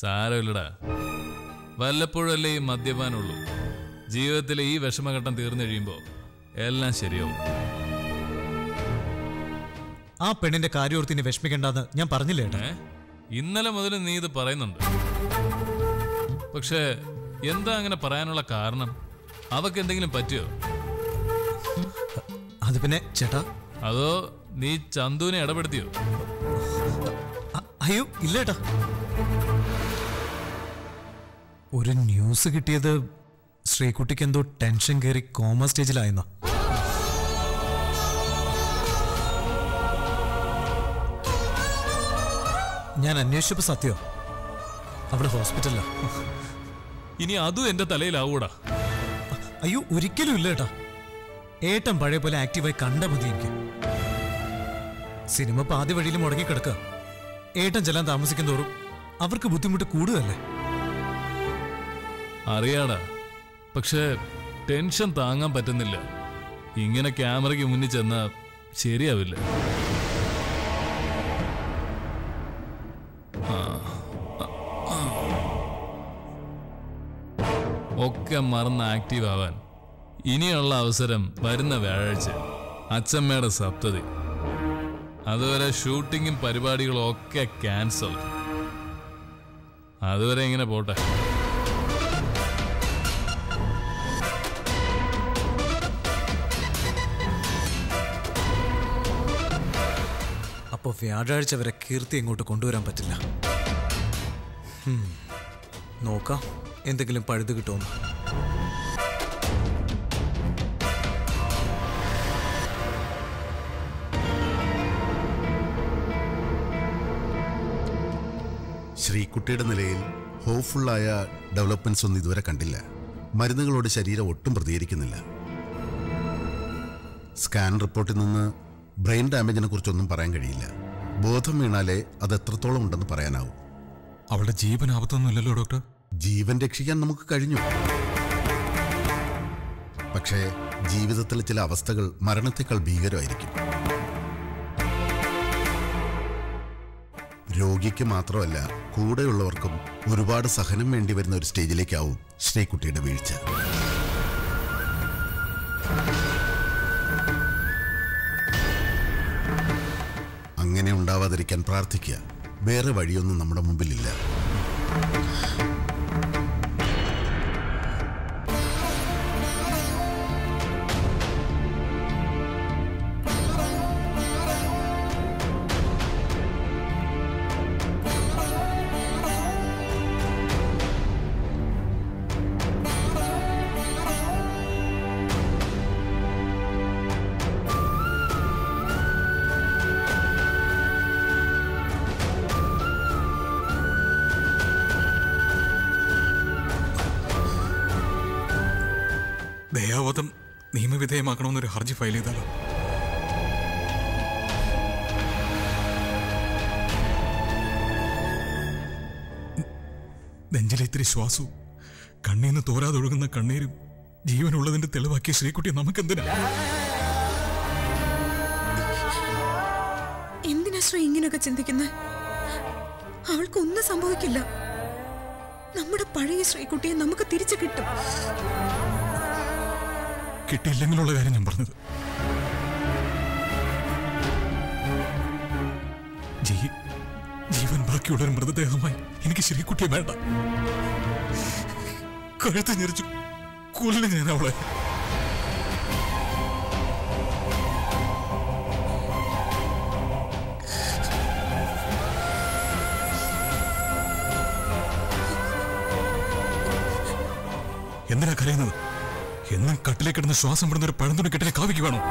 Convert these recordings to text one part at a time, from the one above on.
സാരമില്ലടാ വല്ലപ്പോഴല്ലേ ഈ മദ്യപാനുള്ളൂ ജീവിതത്തിലെ ഈ വിഷമഘട്ടം തീർന്നു കഴിയുമ്പോൾ എല്ലാം ശരിയാവും ആ പെണ്ണിന്റെ കാര്യോർത്ത് ഇനി വിഷമിക്കണ്ടെന്ന് ഞാൻ പറഞ്ഞില്ലേ ഏട്ടാ ഏ ഇന്നലെ മുതൽ നീ ഇത് പറയുന്നുണ്ട് പക്ഷേ എന്താ അങ്ങനെ പറയാനുള്ള കാരണം അവക്ക് എന്തെങ്കിലും പറ്റിയോ അത് പിന്നെ ചേട്ടാ അതോ നീ ചന്തുവിനെ ഇടപെടുത്തിയോ അ- അയ്യോ ഇല്ല ഏട്ടാ ഒരു ന്യൂസ് കിട്ടിയത് ശ്രീകുട്ടിക്ക് എന്തോ ടെൻഷൻ കയറി കോമ സ്റ്റേജിലായെന്ന ഞാൻ അന്വേഷിച്ചപ്പോ സത്യോ അവിടെ ഹോസ്പിറ്റലിലാ ഇനി അതും എന്റെ തലയിലാവൂടാ അയ്യോ ഒരിക്കലും ഇല്ല ഏട്ടാ ഏട്ടൻ പഴയ പോലെ ആക്റ്റീവായി കണ്ട മതി എനിക്ക് സിനിമ പാതി വഴിയിൽ മുടങ്ങിക്കിടക്കുക ഏട്ടൻ ചെല്ലാൻ താമസിക്കും തോറും അവർക്ക് ബുദ്ധിമുട്ട് കൂടുതലല്ലേ അറിയാടാ പക്ഷേ ടെൻഷൻ താങ്ങാൻ പറ്റുന്നില്ല ഇങ്ങനെ ക്യാമറയ്ക്ക് മുന്നിൽ ചെന്നാ ശരിയാവില്ല ആ, ആ, ആ. ഒക്കെ മറന്ന് ആക്റ്റീവ് ആവാൻ ഇനിയുള്ള അവസരം വരുന്ന വ്യാഴാഴ്ച അച്ചമ്മയുടെ സപ്തതി അതുവരെ ഷൂട്ടിങ്ങും പരിപാടികളും ഒക്കെ ക്യാൻസൽ അതുവരെ ഇങ്ങനെ പോട്ടെ അപ്പൊ വ്യാഴാഴ്ച വരെ കീർത്തി ഇങ്ങോട്ട് കൊണ്ടുവരാൻ പറ്റില്ല ഹും. നോക്കാം എന്തെങ്കിലും പഴുത് കിട്ടുമെന്ന് ശ്രീകുട്ടിയുടെ നിലയിൽ ഹോപ്പ്ഫുള്ളായ ഡെവലപ്മെന്റ്സ് ഒന്നും ഇതുവരെ കണ്ടില്ല മരുന്നുകളോട് ശരീരം ഒട്ടും പ്രതികരിക്കുന്നില്ല സ്കാൻ റിപ്പോർട്ടിൽ നിന്ന് ബ്രെയിൻ ഡാമേജിനെ കുറിച്ചൊന്നും പറയാൻ കഴിയില്ല ബോധം വീണാലേ അത് എത്രത്തോളം ഉണ്ടെന്ന് പറയാനാവും അവളുടെ ജീവൻ ആപത്തൊന്നുമില്ലല്ലോ ഡോക്ടർ ജീവൻ രക്ഷിക്കാൻ നമുക്ക് കഴിഞ്ഞു പക്ഷേ ജീവിതത്തിലെ ചില അവസ്ഥകൾ മരണത്തെക്കാൾ ഭീകരമായിരിക്കും രോഗിക്ക് മാത്രമല്ല കൂടെയുള്ളവർക്കും ഒരുപാട് സഹനം വേണ്ടി വരുന്ന ഒരു സ്റ്റേജിലേക്കാവും ശ്രീകുട്ടിയുടെ വീഴ്ച അങ്ങനെ ഉണ്ടാവാതിരിക്കാൻ പ്രാർത്ഥിക്കുക വേറെ വഴിയൊന്നും നമ്മുടെ മുമ്പിലില്ല ദയാവധം നിയമവിധേയമാക്കണമെന്നൊരു ഹർജി ഫയൽ ചെയ്താലോ നെഞ്ചിലെ ഇത്തിരി ശ്വാസവും കണ്ണീന്ന് തോരാതൊഴുകുന്ന കണ്ണീരും ജീവനുള്ളതിന്റെ തെളിവാക്കിയ ശ്രീകുട്ടി നമുക്കെന്തിനാ എന്തിനാ ശ്രീ ഇങ്ങനെയൊക്കെ ചിന്തിക്കുന്നത് അവൾക്കൊന്നും സംഭവിക്കില്ല നമ്മുടെ പഴയ ശ്രീകുട്ടിയെ നമുക്ക് തിരിച്ചു കിട്ടും കിട്ടിയില്ലെങ്കിലുള്ള കാര്യം ഞാൻ പറഞ്ഞത് ജീ- ജീവൻ ബാക്കിയുള്ള ഒരു മൃതദേഹമായി എനിക്ക് ശ്രീകുട്ടിയെ വേണ്ട കഴുത്ത് ഞെരിച്ചു കൊല്ലു ഞാൻ അവളെ എന്തിനാ കരയുന്നത് എന്നും കട്ടിലേക്ക് കിടന്ന് ശ്വാസം വിടുന്ന ഒരു പഴന്തുണി കെട്ടിലെ കാവിക്ക് വേണോ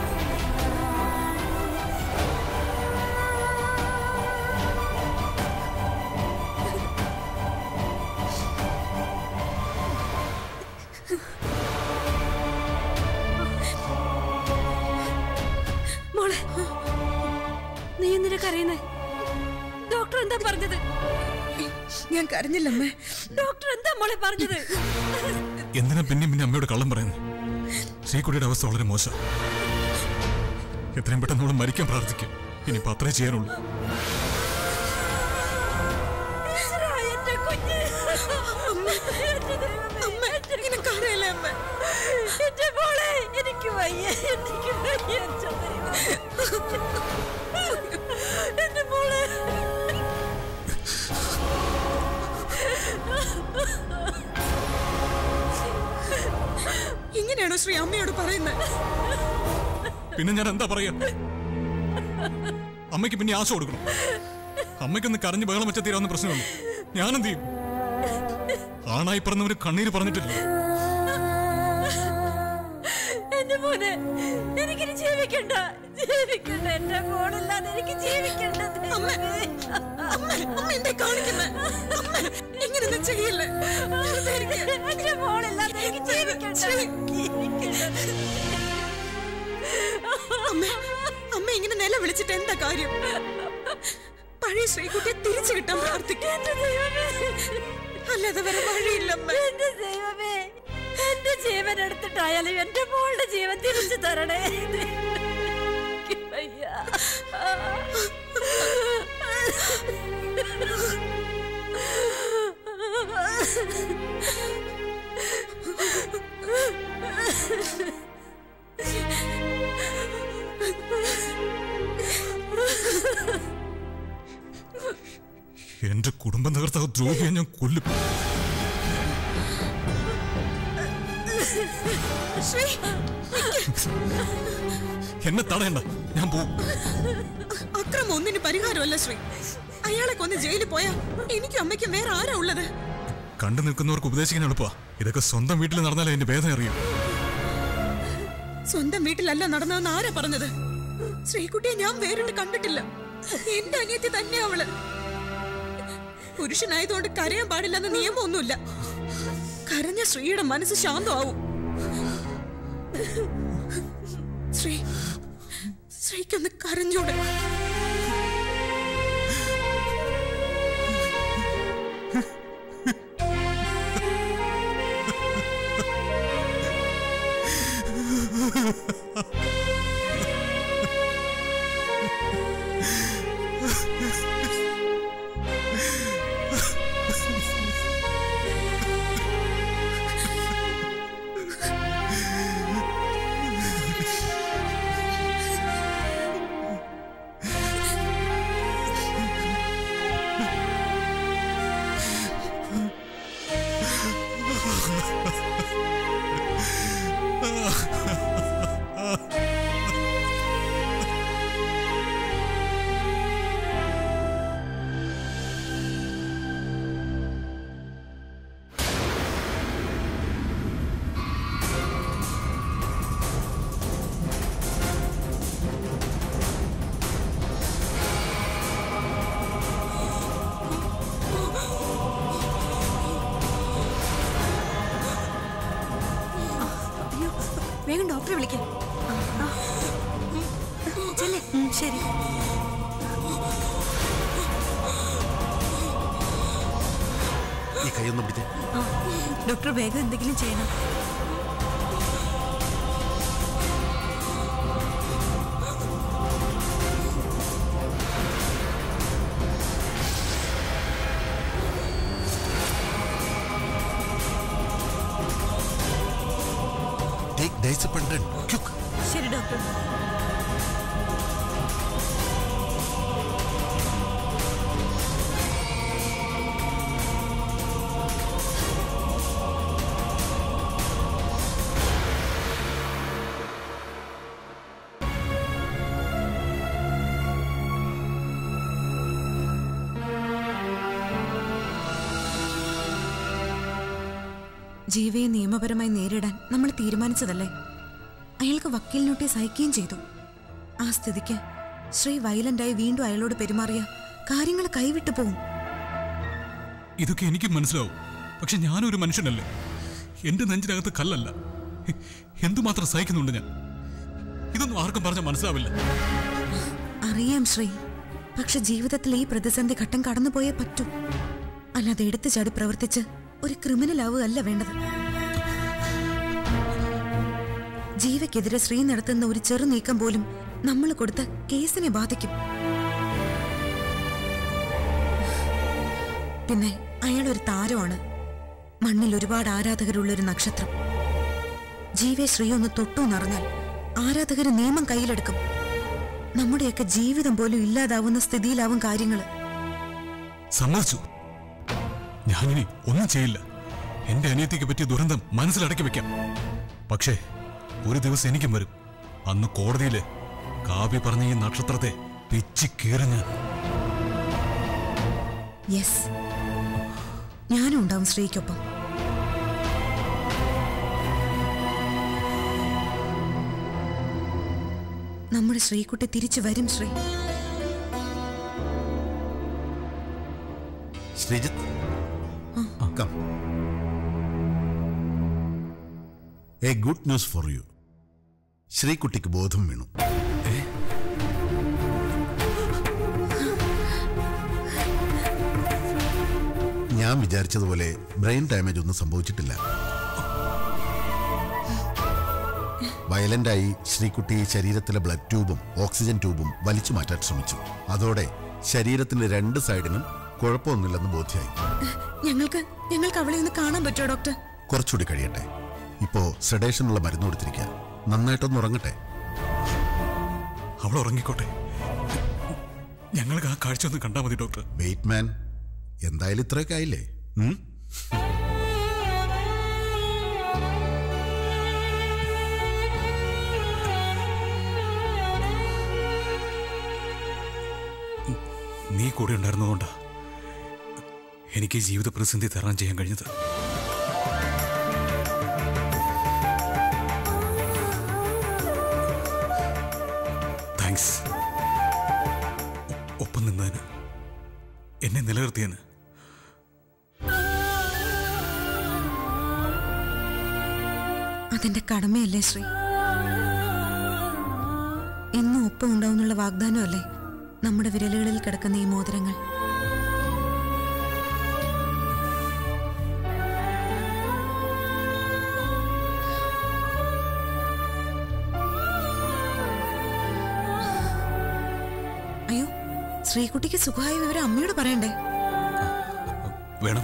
മോളെ നീ എന്തിനാ കരയുന്നേ ഡോക്ടർ എന്താ പറഞ്ഞത് ഞാൻ കരഞ്ഞില്ലമ്മേ ഡോക്ടർ എന്താ മോളെ പറഞ്ഞത് എന്തിനാ പിന്നെയും പിന്നെ അമ്മയോട് കള്ളം പറയുന്നത് ശ്രീകുട്ടിയുടെ അവസ്ഥ വളരെ മോശം എത്രയും പെട്ടെന്ന് അവൾ മരിക്കാൻ പ്രാർത്ഥിക്കും ഇനിയിപ്പോ അത്രേ ചെയ്യാനുള്ളൂ ഈശ്വരാ, എന്റെ അമ്മ ഇങ്ങനെ കരയല്ലേ അമ്മ എന്റെ മോളെ എനിക്ക് വയ്യ എനിക്ക് വയ്യ അച്ഛൻ എന്റെ മോളെ ഇങ്ങനെയാണോ ശ്രീ അമ്മയോട് പറയുന്നത് പിന്നെ ഞാൻ എന്താ പറയാ അമ്മയ്ക്ക് പിന്നെ ആശ കൊടുക്കണം അമ്മയ്ക്കൊന്ന് കരഞ്ഞ് ബഹളം വെച്ച തീരാവുന്ന പ്രശ്നമുള്ളൂ ഞാനെന്ത് ചെയ്യും ആണായി പറഞ്ഞവര് കണ്ണീര് പറഞ്ഞിട്ടില്ല എന്റെ മോനെ എനിക്കിനി ജീവിക്കണ്ട ജീവിക്കണ്ട എന്റെ മോളില്ലാതെ എനിക്ക് ജീവിക്കണ്ട അമ്മ അമ്മ അമ്മ എന്തേ കാണിക്കുന്നത് അമ്മ ഇങ്ങനൊന്നും ചെയ്യല്ലേ വെറുതെ ഇരിക്ക്. എന്റെ മോളില്ലാതെ എനിക്ക് ജീവിക്കണ്ട ജീവിക്കണ്ട അമ്മ അമ്മ ഇങ്ങനെ നില വിളിച്ചിട്ട് എന്താ കാര്യം പഴയ ശ്രീകുട്ടിയെ തിരിച്ചു കിട്ടാൻ പ്രാർത്ഥിക്കാം എന്റെ ദൈവമേ അല്ലാതെ വേറെ വഴിയില്ല അമ്മ എന്റെ ദൈവമേ എന്റെ ജീവൻ എടുത്തിട്ടായാലും എന്റെ മോളുടെ ജീവൻ തിരിച്ചു തരണേ എനിക്ക് വയ്യ. എന്റെ കുടുംബം തകർത്ത ആ ദ്രോഹിയെ ഞാൻ കൊല്ലും ശ്രീ എന്നെ തടയണ്ട ഞാൻ പോവും അക്രമം ഒന്നിന് പരിഹാരമല്ല ശ്രീ അയാളെ കൊന്ന് ജയിലിൽ പോയാ എനിക്കും അമ്മയ്ക്കും വേറെ ആരാ ഉള്ളത് കണ്ടു നിൽക്കുന്നവർക്ക് ഉപദേശിക്കാൻ എളുപ്പമാ ഇതൊക്കെ സ്വന്തം വീട്ടിൽ നടന്നാലേ എന്റെ വേദന അറിയൂ സ്വന്തം വീട്ടിലല്ല നടന്നതെന്ന് ആരാ പറഞ്ഞത് ശ്രീകുട്ടിയെ ഞാൻ വേറിട്ട് കണ്ടിട്ടില്ല എന്റെ അനിയത്തി തന്നെയാ അവള് പുരുഷനായതുകൊണ്ട് കരയാൻ പാടില്ലെന്ന നിയമമൊന്നുമില്ല കരഞ്ഞ ശ്രീയുടെ മനസ്സ് ശാന്തമാവും ശ്രീ ശ്രീക്കൊന്ന് കരഞ്ഞൂടെ അയ്യോ വേഗം ഡോക്ടറെ വിളിക്കാം ചെല്ലേ ശരി ഈ കൈയൊന്നും പിടിച്ചേ ഡോക്ടർ വേഗം എന്തെങ്കിലും ചെയ്യണം ടേക്ക് ഡൈസപ്പണ്ടൻ ക്യുക്ക് ശരി ഡോക്ടർ ജീവയെ നിയമപരമായി നേരിടാൻ നമ്മൾ തീരുമാനിച്ചതല്ലേ അയാൾക്ക് വക്കീൽ നോട്ടീസ് അയക്കുകയും ചെയ്തു ആ സ്ഥിതിക്ക് ശ്രീ വയലന്റായി വീണ്ടും അയാളോട് പെരുമാറിയ കാര്യങ്ങൾ കൈവിട്ടു പോവും ഇതൊക്കെ എനിക്കും മനസ്സിലാവും പക്ഷെ ഞാനൊരു മനുഷ്യനല്ലേ എന്റെ നെഞ്ചിനകത്ത് കല്ലല്ല എന്തുമാത്രം സഹിക്കുന്നുണ്ട് ഞാൻ ഇതൊന്നും ആർക്കും പറഞ്ഞാൽ മനസ്സിലാവില്ല അറിയാം ശ്രീ പക്ഷെ ജീവിതത്തിൽ ഈ പ്രതിസന്ധി ഘട്ടം കടന്നുപോയേ പറ്റൂ അല്ലാതെ എടുത്തു ചാടി പ്രവർത്തിച്ച് ഒരു ക്രിമിനൽ ആവുകയല്ല വേണ്ടത് ജീവയ്ക്കെതിരെ ശ്രീ നടത്തുന്ന ഒരു ചെറു നീക്കം പോലും നമ്മൾ കൊടുത്ത കേസിനെ ബാധിക്കും പിന്നെ അയാൾ ഒരു താരമാണ് മണ്ണിൽ ഒരുപാട് ആരാധകരുള്ള ഒരു നക്ഷത്രം ജീവെ ശ്രീ ഒന്ന് തൊട്ടു എന്നറിഞ്ഞാൽ ആരാധകര് നിയമം കയ്യിലെടുക്കും നമ്മുടെയൊക്കെ ജീവിതം പോലും ഇല്ലാതാവുന്ന സ്ഥിതിയിലാവും കാര്യങ്ങള് സമ്മതിച്ചു ഞാനിനി ഒന്നും ചെയ്യില്ല എന്റെ അനിയത്തിക്ക് പറ്റിയ ദുരന്തം മനസ്സിലടക്കി വെക്കാം പക്ഷേ ഒരു ദിവസം എനിക്കും വരും അന്ന് കോടതിയില് കാവ്യ പറഞ്ഞ ഈ നക്ഷത്രത്തെ പിച്ചി കീറി ഞാൻ യെസ് ഞാനും ഉണ്ടാവും ശ്രീക്കൊപ്പം നമ്മുടെ ശ്രീകുട്ടി തിരിച്ചു വരും Sree Sreejith come a good news for you ശ്രീകുട്ടിക്ക് ബോധം വീണു ഞാൻ വിചാരിച്ചതുപോലെ ബ്രെയിൻ ഡാമേജ് ഒന്നും സംഭവിച്ചിട്ടില്ല വയലന്റായി ശ്രീകുട്ടി ശരീരത്തിലെ ബ്ലഡ് ട്യൂബും ഓക്സിജൻ ട്യൂബും വലിച്ചു മാറ്റാൻ ശ്രമിച്ചു അതോടെ ശരീരത്തിന്റെ രണ്ട് സൈഡിനും കുഴപ്പമൊന്നുമില്ലെന്ന് ബോധ്യമായി ഞങ്ങൾക്ക് ഞങ്ങൾക്ക് അവളെ ഒന്ന് കാണാൻ പറ്റുമോ ഡോക്ടർ കുറച്ചുകൂടി കഴിയട്ടെ ഇപ്പോ സെഡേഷനുള്ള മരുന്ന് കൊടുത്തിരിക്കുക നന്നായിട്ടൊന്ന് ഉറങ്ങട്ടെ അവൾ ഉറങ്ങിക്കോട്ടെ ഞങ്ങൾക്ക് ആ കാഴ്ച ഒന്ന് കണ്ടാൽ മതി ഡോക്ടർ വെയിറ്റ് മാൻ എന്തായാലും ഇത്രയൊക്കെ ആയില്ലേ ഉം? നീ കൂടെ ഉണ്ടായിരുന്നതുകൊണ്ടാ എനിക്ക് ഈ ജീവിത പ്രതിസന്ധി തരണം ചെയ്യാൻ കഴിഞ്ഞത് താങ്ക്സ് ഒപ്പം നിന്നതിന് എന്നെ നിലനിർത്തിയതിന് അതെന്റെ കടമയല്ലേ ശ്രീ എന്നും ഒപ്പം ഉണ്ടാവുന്നുള്ള വാഗ്ദാനമല്ലേ നമ്മുടെ വിരലുകളിൽ കിടക്കുന്ന ഈ മോതിരങ്ങൾ അയ്യോ ശ്രീകുട്ടിക്ക് സുഖമായ വിവരം അമ്മയോട് പറയണ്ടേ വേണം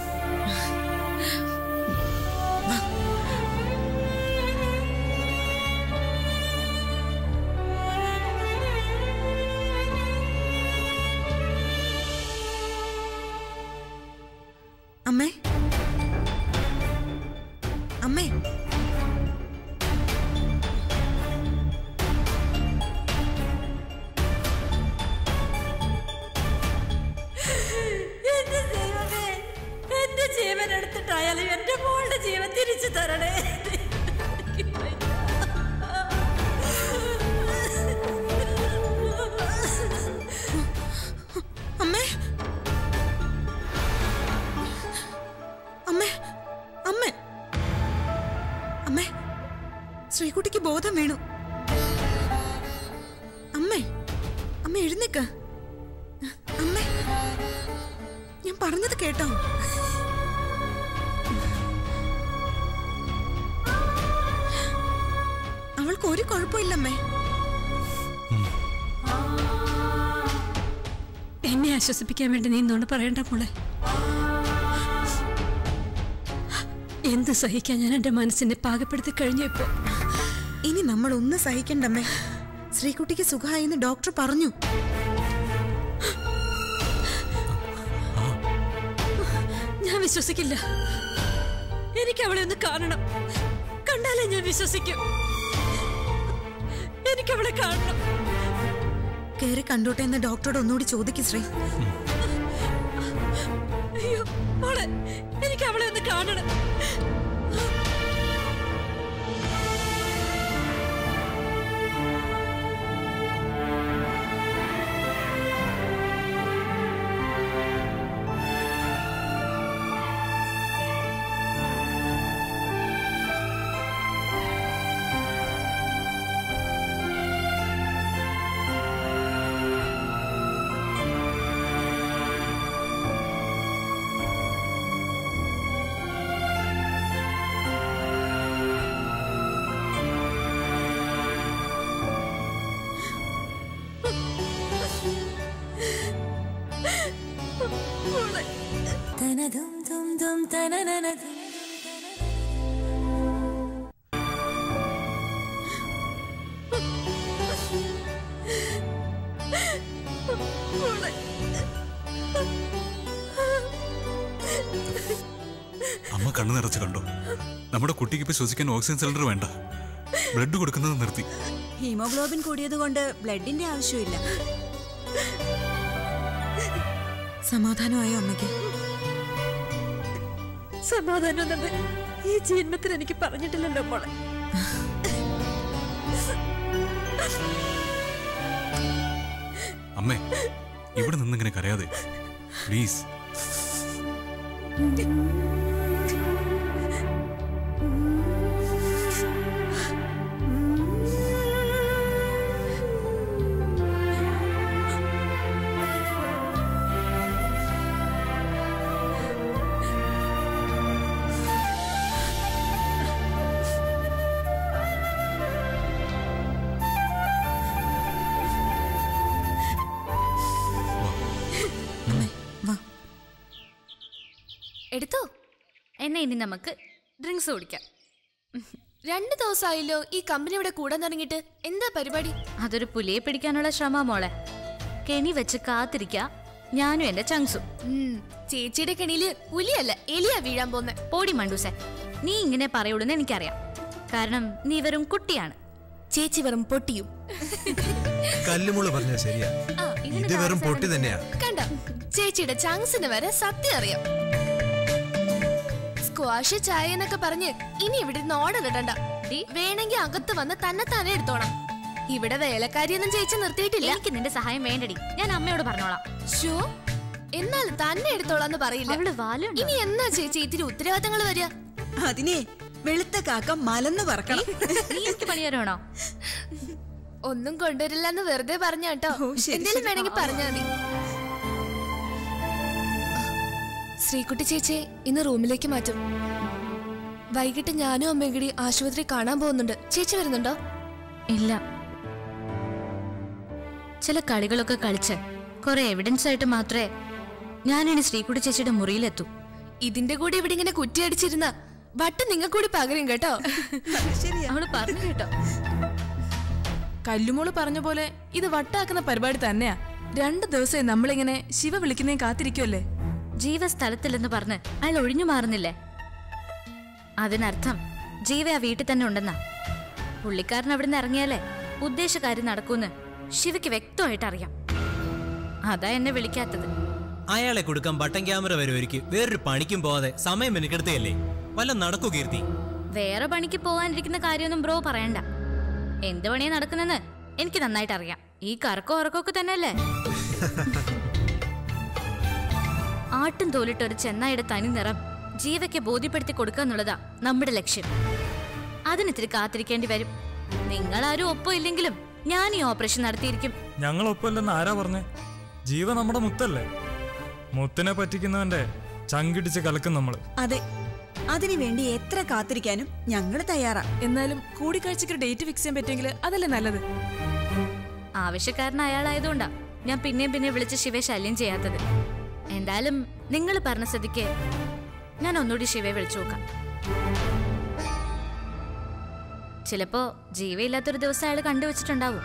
അമ്മേ അമ്മേ എന്റെ ദൈവമേ എന്റെ ജീവൻ എടുത്തിട്ടായാലും എന്റെ മോളുടെ ജീവൻ തിരിച്ചു തരണേ അമ്മേ അമ്മേ അമ്മേ അമ്മേ ശ്രീകുട്ടിക്ക് ബോധം വീണു അമ്മേ അമ്മ എഴുന്നേക്ക് അമ്മേ ഞാൻ പറഞ്ഞത് കേട്ടോ അവൾക്ക് ഒരു കുഴപ്പമില്ലമ്മേ എന്നെ ആശ്വസിപ്പിക്കാൻ വേണ്ടി നീ എന്നോട് പറയണ്ട മോളെ എന്ത് സഹിക്കാൻ ഞാൻ എന്റെ മനസ്സിനെ പാകപ്പെടുത്തി കഴിഞ്ഞു ഇപ്പോ ഇനി നമ്മൾ ഒന്നും സഹിക്കണ്ടമ്മേ ശ്രീകുട്ടിക്ക് സുഖമായി എന്ന് ഡോക്ടർ പറഞ്ഞു ഞാൻ വിശ്വസിക്കില്ല എനിക്ക് അവളെ ഒന്ന് കാണണം കണ്ടാലേ ഞാൻ വിശ്വസിക്കും എനിക്ക് അവളെ കാണണം കയറി കണ്ടോട്ടെ എന്ന് ഡോക്ടറോട് ഒന്നുകൂടി ചോദിക്കും ശ്രീ അയ്യോ മോളെ എനിക്ക് അവളെ ഒന്ന് കാണണം മോളെ തനതും തും തും തനനനതും മോളെ അമ്മ കണ്ണു നിറച്ച് കണ്ടോ നമ്മുടെ കുട്ടിക്ക് ഇപ്പൊ ശ്വസിക്കാൻ ഓക്സിജൻ സിലിണ്ടർ വേണ്ട ബ്ലഡ് കൊടുക്കുന്നത് നിർത്തി ഹീമോഗ്ലോബിൻ കൂടിയതുകൊണ്ട് ബ്ലഡിന്റെ ആവശ്യമില്ല സമാധാനമായോ അമ്മയ്ക്ക് സമാധാനം തന്നെ ഈ ജന്മത്തിൽ എനിക്ക് പറഞ്ഞിട്ടില്ലല്ലോ മോളെ അമ്മേ ഇവിടെ നിന്നിങ്ങനെ കരയാതെ പ്ലീസ് വാ എടുത്തോ എന്നാ ഇനി നമുക്ക് ഡ്രിങ്ക്സ് കുടിക്കാം രണ്ട് ദിവസമായല്ലോ ഈ കമ്പനി ഇവിടെ കൂടാൻ തുടങ്ങിയിട്ട് എന്താ പരിപാടി അതൊരു പുലിയെ പിടിക്കാനുള്ള ശ്രമ മോളെ കെണി വെച്ച് കാത്തിരിക്ക ഞാനും എന്റെ ചങ്സും ഉം, ചേച്ചിയുടെ കെണിയില് പുലിയല്ല എലിയാ വീഴാൻ പോന്നെ പോടി മണ്ടൂസെ നീ ഇങ്ങനെ പറയുള്ളൂന്ന് എനിക്കറിയാം കാരണം നീ വെറും കുട്ടിയാണ് ചേച്ചി വെറും പൊട്ടിയും കല്ലുമുള് പറഞ്ഞത് ശരിയാ ആ, ഇത് വെറും പൊട്ടി തന്നെയാ കണ്ട ചേച്ചിയുടെ ചങ്സിന് വരെ സത്യം അറിയാം സ്ക്വാഷ് ചായ എന്നൊക്കെ പറഞ്ഞ് ഇനി ഇവിടെ നിന്ന് ഓർഡർ ഇടണ്ട വേണമെങ്കിൽ അകത്ത് വന്ന് തന്നെ തന്നെ എടുത്തോണം ഇവിടെ വേലക്കാരിയൊന്നും ചേച്ചി നിർത്തിയിട്ടില്ല എനിക്ക് നിന്റെ സഹായം വേണ്ടടി ഞാൻ അമ്മയോട് പറഞ്ഞോളാം ഷോ എന്നാൽ തന്നെ എടുത്തോളാന്ന് പറയില്ല അവള് വാലുണ്ടോ? ഇനി എന്നാ ചേച്ചി ഇത്തിരി ഉത്തരവാദിത്തങ്ങൾ വരിക അതിനെ വെളുത്ത കാക്ക മലന്ന് പറക്കണം നീ എനിക്ക് പണിയാരാണോ ഒന്നും കൊണ്ടുവരില്ലെന്ന് വെറുതെ പറഞ്ഞ കേട്ടോ ഓ, ശരി, എന്തെങ്കിലും ശരി. വേണമെങ്കിൽ പറഞ്ഞാ മതി ശ്രീകുട്ടി ചേച്ചി ഇന്ന് റൂമിലേക്ക് മാറ്റും വൈകിട്ട് ഞാനും അമ്മയും കൂടി ആശുപത്രി കാണാൻ പോകുന്നുണ്ട് ചേച്ചി വരുന്നുണ്ടോ ഇല്ല ചില കളികളൊക്കെ കളിച്ച് കുറെ എവിഡൻസ് ആയിട്ട് മാത്രമേ ഞാനിനി ശ്രീകുടി ചേച്ചിയുടെ മുറിയിലെത്തൂ ഇതിന്റെ കൂടെ ഇവിടെ ഇങ്ങനെ കുറ്റിയടിച്ചിരുന്ന വട്ട് നിങ്ങൾ കൂടി പകരും കേട്ടോ ശരിയാ അവള് പറഞ്ഞു കേട്ടോ കല്ലുമോള് പറഞ്ഞ പോലെ ഇത് വട്ടാക്കുന്ന പരിപാടി തന്നെയാ രണ്ട് ദിവസമായി നമ്മളിങ്ങനെ ശിവ വിളിക്കുന്നേ കാത്തിരിക്കുമല്ലേ ജീവസ്ഥലത്തില്ലെന്ന് പറഞ്ഞ് അയാൾ ഒഴിഞ്ഞു മാറുന്നില്ലേ അതിനർത്ഥം ജീവ ആ വീട്ടിൽ തന്നെ ഉണ്ടെന്നാ പുള്ളിക്കാരൻ അവിടുന്ന് ഇറങ്ങിയാലേ ഉദ്ദേശകാര്യം നടക്കൂന്ന് ശിവയ്ക്ക് വ്യക്തമായിട്ട് അറിയാം അതാ എന്നെ വിളിക്കാത്തത് അയാളെ കൊടുക്കാൻ ബട്ടൺ ക്യാമറ വരുമായിരിക്കും വേറൊരു പണിക്കും പോവാതെ സമയം മെനക്കെടുത്തയല്ലേ വല്ല നടക്കൂ കീർത്തി വേറെ പണിക്ക് പോകാനിരിക്കുന്ന കാര്യമൊന്നും ബ്രോ പറയണ്ട എന്ത് പണിയാ നടക്കുന്നെന്ന് എനിക്ക് നന്നായിട്ട് അറിയാം ഈ കറക്കോ ഉറക്കമൊക്കെ തന്നെയല്ലേ ആട്ടും തോലിട്ട് ഒരു ചെന്നായുടെ തനി നിറം ജീവയ്ക്ക് ബോധ്യപ്പെടുത്തി കൊടുക്കുക എന്നുള്ളതാ നമ്മുടെ ലക്ഷ്യം അതിനിത്തിരി കാത്തിരിക്കേണ്ടി വരും നിങ്ങളാരും ഒപ്പം ഇല്ലെങ്കിലും ഞാൻ ഈ ഓപ്പറേഷൻ നടത്തിയിരിക്കും ഞങ്ങളൊപ്പമല്ലെന്ന് ആരാ പറഞ്ഞേ ജീവ നമ്മുടെ മുത്തല്ലേ മുത്തിനെ പറ്റിക്കുന്നവന്റെ ചങ്കിടിച്ച് കലക്കും നമ്മള് അതെ അതിനു വേണ്ടി എത്ര കാത്തിരിക്കാനും ഞങ്ങൾ തയ്യാറാ എന്നാലും കൂടിക്കാഴ്ചക്ക് ഡേറ്റ് ഫിക്സ് ചെയ്യാൻ പറ്റുമെങ്കിൽ അതല്ലേ നല്ലത് ആവശ്യക്കാരൻ അയാളായതുകൊണ്ടാ ഞാൻ പിന്നെയും പിന്നെ വിളിച്ച് ശിവയെ ശല്യം ചെയ്യാത്തത് എന്തായാലും നിങ്ങൾ പറഞ്ഞ സ്ഥിതിക്ക് ഞാൻ ഒന്നുകൂടി ശിവയെ വിളിച്ചു നോക്കാം ചിലപ്പോ ജീവയില്ലാത്തൊരു ദിവസം അയാൾ കണ്ടുവച്ചിട്ടുണ്ടാവും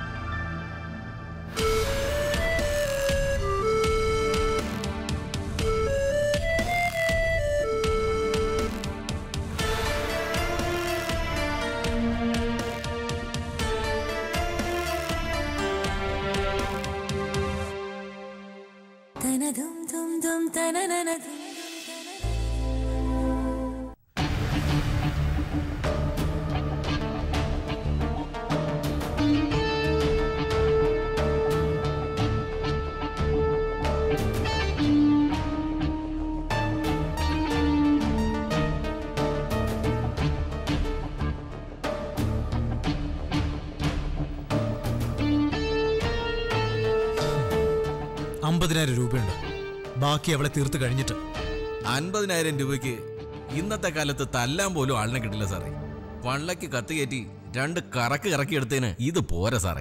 അമ്പതിനായിരം രൂപയുണ്ട് ബാക്കി അവളെ തീർത്ത് കഴിഞ്ഞിട്ട് അൻപതിനായിരം രൂപയ്ക്ക് ഇന്നത്തെ കാലത്ത് തല്ലാൻ പോലും ആളിനെ കിട്ടില്ല സാറേ വള്ളയ്ക്ക് കത്ത് കയറ്റി രണ്ട് കറക്ക് കറക്കി എടുത്തതിന് ഇത് പോരാ സാറേ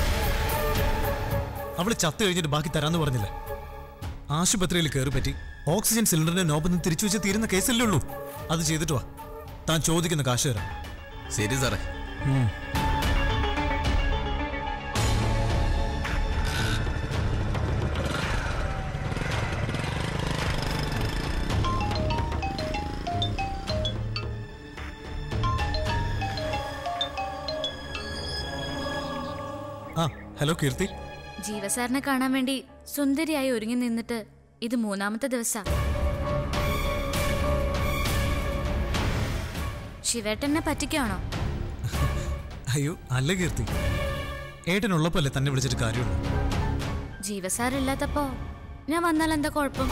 അവള് ചത്തു കഴിഞ്ഞിട്ട് ബാക്കി തരാന്ന് പറഞ്ഞില്ലേ ആശുപത്രിയിൽ കയറി പറ്റി ഓക്സിജൻ സിലിണ്ടറിന്റെ നോബൊന്ന് തിരിച്ചു വെച്ച് തീരുന്ന കേസല്ലേ ഉള്ളൂ അത് ചെയ്തിട്ട് വാ താൻ ചോദിക്കുന്ന കാശ് തരാം ശരി സാറേ ഉം. ഹലോ കീർത്തി ജീവസാറിനെ കാണാൻ വേണ്ടി സുന്ദരിയായി ഒരുങ്ങി നിന്നിട്ട് ഇത് മൂന്നാമത്തെ ദിവസാ ശിവേട്ടനെ പറ്റിക്കാണോ അയ്യോ അല്ല കീർത്തി ഏട്ടനുള്ളപ്പോലെ തന്നെ വിളിച്ചിട്ട് കാര്യമുള്ളൂ ജീവസാറില്ലാത്തപ്പോ ഞാൻ വന്നാൽ എന്താ കുഴപ്പം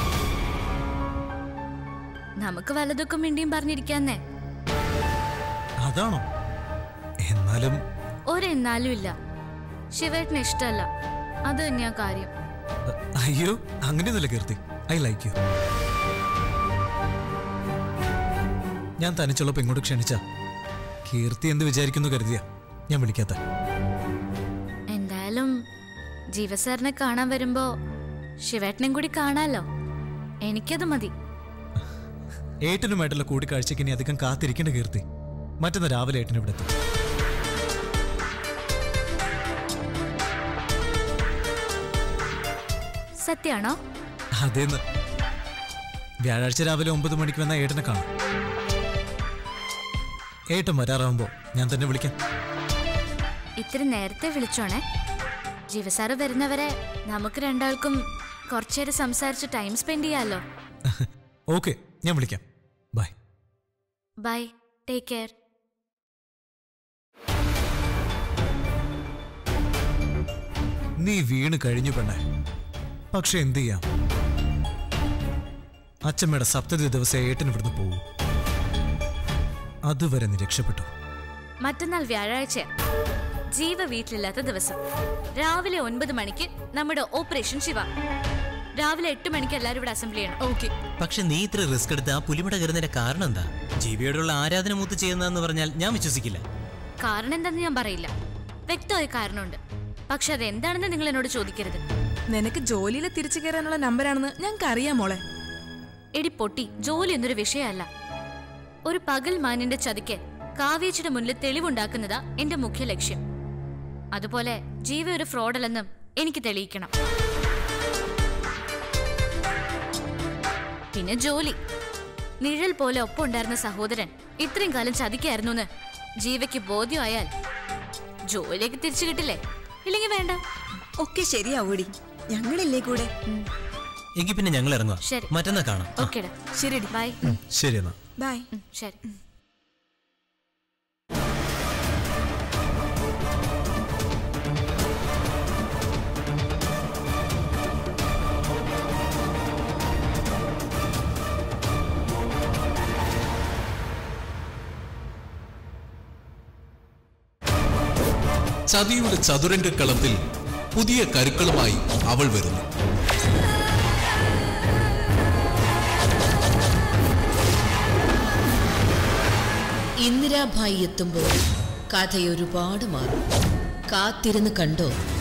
നമുക്ക് വലതൊക്കെ മിണ്ടിയും പറഞ്ഞിരിക്കാന്നേ അതാണോ എന്നാലും ഒരെന്നാലും ഇല്ല ശിവേട്ടന് ഇഷ്ടമല്ല അത് തന്നെയാ കാര്യം അ- അയ്യോ അങ്ങനെയൊന്നുമില്ല കീർത്തി ഐ ലൈക്ക് യു ഞാൻ തനിച്ചുള്ളപ്പോ ഇങ്ങോട്ട് ക്ഷണിച്ച കീർത്തി എന്ത് വിചാരിക്കുന്നു കരുതിയ ഞാൻ വിളിക്കാത്ത എന്തായാലും ജീവസാറിനെ കാണാൻ വരുമ്പോ ശിവേട്ടനെയും കൂടി കാണാലോ എനിക്കത് മതി ഏട്ടനുമായിട്ടുള്ള കൂടിക്കാഴ്ചയ്ക്ക് ഇനി അധികം കാത്തിരിക്കേണ്ട കീർത്തി മറ്റന്ന് രാവിലെ ഏട്ടൻ ഇവിടെ എത്തും സത്യാണോ അതേന്ന് വ്യാഴാഴ്ച രാവിലെ ഒമ്പത് മണിക്ക് വന്ന ഏട്ടനെ കാണാം ഏട്ടൻ വരാറാവുമ്പോ ഞാൻ തന്നെ വിളിക്കാം ഇത്തിരി നേരത്തെ വിളിച്ചോണേ ജീവസാറ് വരുന്നവരെ നമുക്ക് രണ്ടാൾക്കും കുറച്ചേരം സംസാരിച്ച് ടൈം സ്പെൻഡ് ചെയ്യാലോ ഓക്കെ ഞാൻ വിളിക്കാം ബൈ ബൈ ടേക്ക് കെയർ നീ വീണ് കഴിഞ്ഞു പെണ്ണെ പക്ഷെ എന്ത് ചെയ്യാം അച്ഛമ്മയുടെ സപ്തതി ദിവസം ഏട്ടൻ ഇവിടുന്ന് പോകും അതുവരെ നീ രക്ഷപ്പെട്ടു മറ്റന്നാൾ വ്യാഴാഴ്ച ജീവ വീട്ടിലില്ലാത്ത ദിവസം രാവിലെ ഒൻപത് മണിക്ക് നമ്മുടെ ഓപ്പറേഷൻ ശിവ രാവിലെ എട്ട് മണിക്ക് എല്ലാവരും ഇവിടെ അസംബ്ലി ചെയ്യണം ഓക്കെ പക്ഷെ നീ ഇത്ര റിസ്ക് എടുത്ത് ആ പുലിമുട കയറുന്നതിന്റെ കാരണം എന്താ ജീവിയോടുള്ള ആരാധന മൂത്ത് ചെയ്യുന്നതെന്ന് പറഞ്ഞാൽ ഞാൻ വിശ്വസിക്കില്ല കാരണം എന്താണെന്ന് ഞാൻ പറയില്ല വ്യക്തമായ കാരണമുണ്ട് പക്ഷെ അത് എന്താണെന്ന് നിങ്ങൾ എന്നോട് ചോദിക്കരുത് നിനക്ക് ജോലിയിൽ തിരിച്ചു കയറാനുള്ള നമ്പറാണെന്ന് ഞങ്ങൾക്ക് അറിയാം മോളെ എടി പൊട്ടി ജോലി എന്നൊരു വിഷയമല്ല ഒരു പകൽ മാനിന്റെ ചതിക്ക് കാവേച്ചിയുടെ മുന്നിൽ തെളിവുണ്ടാക്കുന്നതാ എന്റെ മുഖ്യ ലക്ഷ്യം അതുപോലെ ജീവ ഒരു ഫ്രോഡല്ലെന്നും എനിക്ക് തെളിയിക്കണം പിന്നെ ജോലി നിഴൽ പോലെ ഒപ്പം ഉണ്ടായിരുന്ന സഹോദരൻ ഇത്രയും കാലം ചതിക്കായിരുന്നു എന്ന് ജീവയ്ക്ക് ബോധ്യമായാൽ ജോലിയൊക്കെ തിരിച്ചു കിട്ടില്ലേ ഇല്ലെങ്കിൽ വേണ്ട ഒക്കെ ശരിയാവൂടി ഞങ്ങളില്ലേ കൂടെ എങ്കിൽ പിന്നെ ഞങ്ങൾ ഇറങ്ങുക ശരി. മറ്റന്നാ കാണാം ഓക്കേടാ ശരി ബൈ ശരി എന്നാ ബൈ ശരി ചതിയുടെ ചതുരംഗ കളത്തിൽ പുതിയ കരുക്കളുമായി അവൾ വരുന്നു ഇന്ദിരാഭായി എത്തുമ്പോൾ കഥയൊരുപാട് മാറും കാത്തിരുന്ന് കണ്ടോ